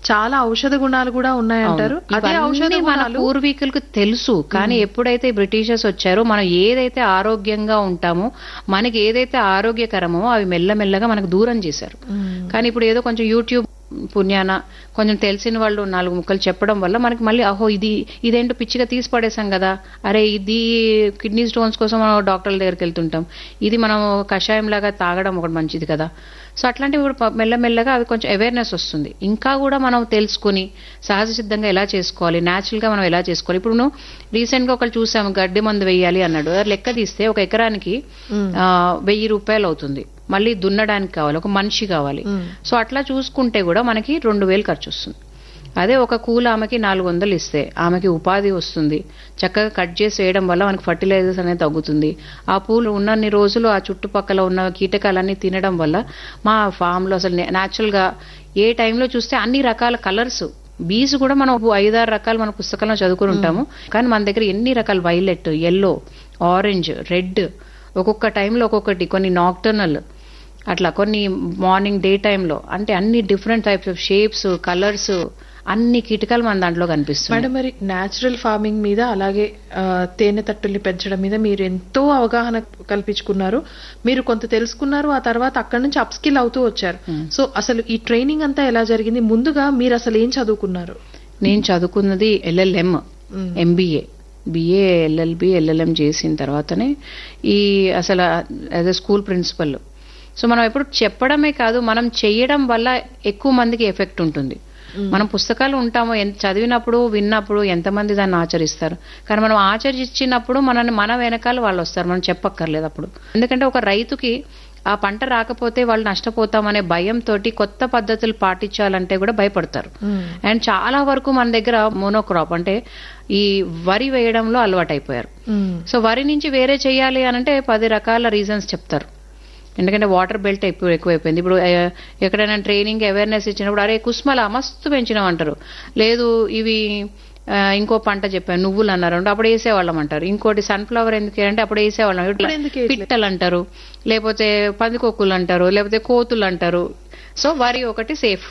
చాలా ఔషధ గుణాలు కూడా ఉన్నాయంటారు అదే ఔషధ ఇవన్నీ మన గుణాలు పూర్వీకులకు తెలుసు కానీ ఎప్పుడైతే బ్రిటిషర్స్ వచ్చారో మనం ఏదైతే ఆరోగ్యంగా ఉంటామో మనకి ఏదైతే ఆరోగ్యకరమో అవి మెల్లమెల్లగా మనకు దూరం చేశారు కానీ ఇప్పుడు ఏదో కొంచెం యూట్యూబ్ పుణ్యాన కొంచెం తెలిసిన వాళ్ళు నాలుగు ముక్కలు చెప్పడం వల్ల మనకి మళ్ళీ అహో ఇది ఇదేంటో పిచ్చిగా తీసి పడేసాం కదా అరే ఇది కిడ్నీ స్టోన్స్ కోసం మనం డాక్టర్ల దగ్గరికి వెళ్తుంటాం ఇది మనం కషాయం లాగా తాగడం ఒకటి మంచిది కదా సో అట్లాంటివి ఇప్పుడు ప- మెల్లమెల్లగా అవి కొంచెం అవేర్నెస్ వస్తుంది ఇంకా కూడా మనం తెలుసుకుని సహజ సిద్ధంగా ఎలా చేసుకోవాలి natural గా మనం ఎలా చేసుకోవాలి ఇప్పుడు నువ్వు రీసెంట్ గా ఒకళ్ళు చూసాము గడ్డి మందు వేయాలి అన్నాడు అది లెక్క తీస్తే ఒక ఎకరానికి ఆ, వెయ్యి రూపాయలు అవుతుంది మళ్ళీ దున్నడానికి కావాలి ఒక మనిషి కావాలి సో అట్లా చూసుకుంటే కూడా మనకి రెండు వేలు ఖర్చు వస్తుంది అదే ఒక కూల ఆమెకి నాలుగు వందలు ఇస్తే ఆమెకి ఉపాధి వస్తుంది చక్కగా కట్ చేసి వేయడం వల్ల మనకి ఫర్టిలైజర్స్ అనేది తగ్గుతుంది ఆ పూలు ఉన్నన్ని రోజులు ఆ చుట్టుపక్కల ఉన్న కీటకాలన్నీ తినడం వల్ల మా ఫామ్లో అసలు natural గా ఏ టైంలో చూస్తే అన్ని రకాల కలర్స్ బీస్ కూడా మనం ఐదారు రకాలు మన పుస్తకంలో చదువుకుని ఉంటాము కానీ మన దగ్గర ఎన్ని రకాల వైలెట్ ఎల్లో ఆరెంజ్ రెడ్ ఒక్కొక్క టైంలో ఒక్కొక్కటి కొన్ని నాక్టర్నల్ అట్లా కొన్ని మార్నింగ్ డే టైంలో అంటే అన్ని different types of shapes colours అన్ని కీటకాలు మన దాంట్లో కనిపిస్తున్నాయి మేడం మరి న్యాచురల్ ఫార్మింగ్ మీద అలాగే ఆ, తేనె తట్టుల్ని పెంచడం మీద మీరు ఎంతో అవగాహన కల్పించుకున్నారు మీరు కొంత తెలుసుకున్నారు ఆ తర్వాత అక్కడ నుంచి అప్ స్కిల్ అవుతూ వచ్చారు సో అసలు ఈ ట్రైనింగ్ అంతా ఎలా జరిగింది ముందుగా మీరు అసలు ఏం చదువుకున్నారు నేను చదువుకున్నది LLM MBA BA LLB LLM చేసిన తర్వాతనే ఈ అసలు as a school principal so మనం ఎప్పుడు చెప్పడమే కాదు మనం చేయడం వల్ల ఎక్కువ మందికి ఎఫెక్ట్ ఉంటుంది మనం పుస్తకాలు ఉంటాము ఎంత చదివినప్పుడు విన్నప్పుడు ఎంతమంది దాన్ని ఆచరిస్తారు కానీ మనం ఆచరించినప్పుడు మనల్ని మన వెనకాల వాళ్ళు వస్తారు మనం చెప్పక్కర్లేదు అప్పుడు ఎందుకంటే ఒక రైతుకి ఆ పంట రాకపోతే వాళ్ళు నష్టపోతామనే భయంతో కొత్త పద్ధతులు పాటించాలంటే కూడా భయపడతారు అండ్ చాలా వరకు మన దగ్గర మోనోక్రాప్ అంటే ఈ వరి వేయడంలో అలవాటైపోయారు సో వరి నుంచి వేరే చేయాలి అని అంటే పది రకాల రీజన్స్ చెప్తారు ఎందుకంటే వాటర్ బెల్ట్ ఎక్కువ ఎక్కువైపోయింది ఇప్పుడు ఆ, ఎక్కడైనా ట్రైనింగ్ అవేర్నెస్ ఇచ్చినప్పుడు అరే కుస్మల మస్తు పెంచినాం అంటారు లేదు ఇవి ఆ, ఇంకో పంట చెప్పాను నువ్వులు అన్నారు అంటే అప్పుడు వేసేవాళ్ళం అంటారు ఇంకోటి సన్ఫ్లవర్ ఎందుకు అంటే అప్పుడు వేసేవాళ్ళం ఇట్లా ఎందుకు వేయట్లేదు? పిట్టలు అంటారు లేకపోతే పందికొక్కులు అంటారు లేకపోతే కోతులు అంటారు సో వరి ఒకటి సేఫ్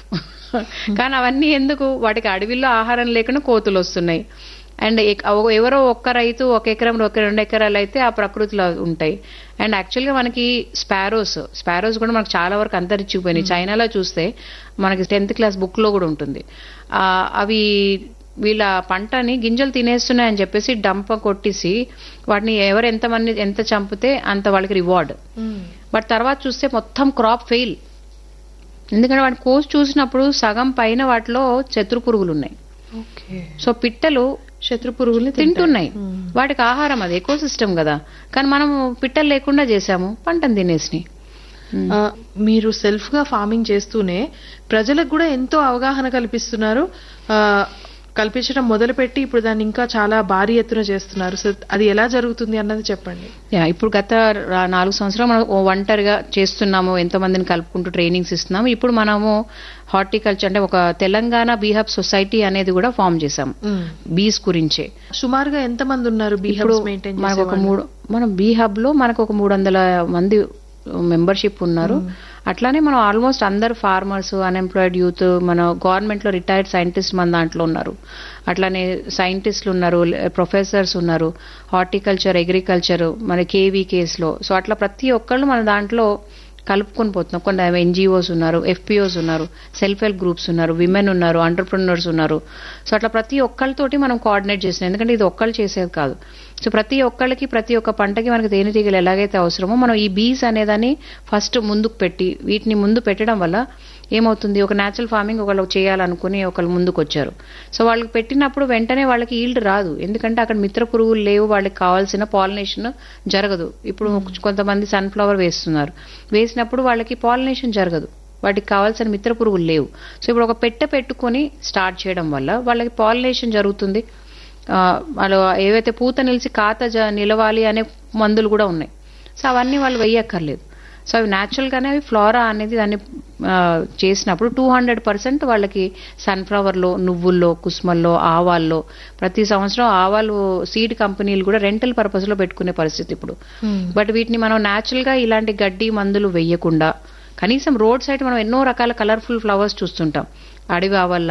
కానీ అవన్నీ ఎందుకు వాటికి అడవిలో ఆహారం లేకుండా కోతులు వస్తున్నాయి అండ్ ఎక్- అవ- ఎవరో ఒక్క రైతు ఒక ఎకరం ఒక రెండు ఎకరాలు అయితే ఆ ప్రకృతిలో ఉంటాయి అండ్ యాక్చువల్గా మనకి స్పారోస్ స్పారోస్ కూడా మనకు చాలా వరకు అంతరించిపోయినాయి చైనాలో చూస్తే మనకి టెన్త్ క్లాస్ బుక్ లో కూడా ఉంటుంది ఆ, అవి వీళ్ళ పంటని గింజలు తినేస్తున్నాయని చెప్పేసి డంప కొట్టేసి వాటిని ఎవరు ఎంతమంది ఎంత చంపితే అంత వాళ్ళకి రివార్డ్ బట్ తర్వాత చూస్తే మొత్తం క్రాప్ ఫెయిల్ ఎందుకంటే వాటి కోసి చూసినప్పుడు సగం పైన వాటిలో శత్రు పురుగులు ఉన్నాయి ఓకే సో పిట్టలు శత్రు పురుగుల్ని తింటున్నాయి వాటికి ఆహారం అది ఎకో సిస్టమ్ కదా కానీ మనం పిట్టలు లేకుండా చేసాము పంటను తినేసినాయి ఆ, మీరు సెల్ఫ్ గా ఫార్మింగ్ చేస్తూనే ప్రజలకు కూడా ఎంతో అవగాహన కల్పిస్తున్నారు ఆ, కల్పించడం మొదలుపెట్టి ఇప్పుడు దాన్ని ఇంకా చాలా భారీ ఎత్తున చేస్తున్నారు సో అది ఎలా జరుగుతుంది అన్నది చెప్పండి యా ఇప్పుడు గత రా- నాలుగు సంవత్సరాలు మనం ఓ ఒంటరిగా చేస్తున్నాము ఎంతో మందిని కలుపుకుంటూ ట్రైనింగ్స్ ఇస్తున్నాము ఇప్పుడు మనము హార్టికల్చర్ అంటే ఒక తెలంగాణ బీహబ్ సొసైటీ అనేది కూడా ఫామ్ చేసాం బీస్ గురించే సుమారుగా ఎంత మంది ఉన్నారు బీ ఇప్పుడు హబ్స్ మెయింటైన్ మనకు ఒక మూడు మన బీ హబ్ లో మనకు ఒక మూడు వందల మంది మెంబర్షిప్ ఉన్నారు అట్లానే మనం ఆల్మోస్ట్ అందరు ఫార్మర్స్ అన్ఎంప్లాయిడ్ యూత్ మన గవర్నమెంట్ లో రిటైర్డ్ సైంటిస్ట్ మన దాంట్లో ఉన్నారు అట్లానే సైంటిస్టులు ఉన్నారు ప్రొఫెసర్స్ ఉన్నారు హార్టికల్చర్ అగ్రికల్చర్ మన కేవీ కేసులో సో అట్లా ప్రతి ఒక్కళ్ళు మన దాంట్లో కలుపుకొని పోతున్నాం కొంత ఎన్జిఓస్ ఉన్నారు ఎఫ్పిఓస్ ఉన్నారు సెల్ఫ్ హెల్ప్ గ్రూప్స్ ఉన్నారు విమెన్ ఉన్నారు ఎంటర్ప్రినర్స్ ఉన్నారు సో అట్లా ప్రతి ఒక్కళ్ళతోటి మనం కోఆర్డినేట్ చేసినాం ఎందుకంటే ఇది ఒక్కళ్ళు చేసేది కాదు సో ప్రతి ఒక్కళ్ళకి ప్రతి ఒక్క పంటకి మనకి తేనెటీగలు ఎలాగైతే అవసరమో మనం ఈ బీస్ అనేదాన్ని ఫస్ట్ ముందుకు పెట్టి వీటిని ముందు పెట్టడం వల్ల ఏమవుతుంది ఒక న్యాచురల్ ఫార్మింగ్ ఒకళ్ళు చేయాలనుకుని ఒకళ్ళు ముందుకు వచ్చారు సో వాళ్ళకి పెట్టినప్పుడు వెంటనే వాళ్ళకి ఈల్డ్ రాదు ఎందుకంటే అక్కడ మిత్ర పురుగులు లేవు వాళ్ళకి కావాల్సిన పాలినేషన్ జరగదు ఇప్పుడు కొంతమంది సన్ఫ్లవర్ వేస్తున్నారు వేసినప్పుడు వాళ్ళకి పాలినేషన్ జరగదు వాటికి కావాల్సిన మిత్ర పురుగులు లేవు సో ఇప్పుడు ఒక పెట్టె పెట్టుకొని స్టార్ట్ చేయడం వల్ల వాళ్ళకి పాలినేషన్ జరుగుతుంది ఆ, వాళ్ళు ఏవైతే పూత నిలిచి కాత జ- నిలవాలి అనే మందులు కూడా ఉన్నాయి సో అవన్నీ వాళ్ళు వెయ్యక్కర్లేదు సో అవి natural గానే అవి ఫ్లోరా అనేది దాన్ని ఆ, చేసినప్పుడు టూ హండ్రెడ్ పర్సెంట్ వాళ్ళకి సన్ఫ్లవర్లో నువ్వుల్లో కుస్మల్లో ఆవాల్లో ప్రతి సంవత్సరం ఆవాలు సీడ్ కంపెనీలు కూడా రెంటల్ పర్పస్ లో పెట్టుకునే పరిస్థితి ఇప్పుడు బట్ వీటిని మనం natural గా ఇలాంటి గడ్డి మందులు వెయ్యకుండా కనీసం రోడ్ సైడ్ మనం ఎన్నో రకాల కలర్ఫుల్ ఫ్లవర్స్ చూస్తుంటాం అడవి ఆవల్ల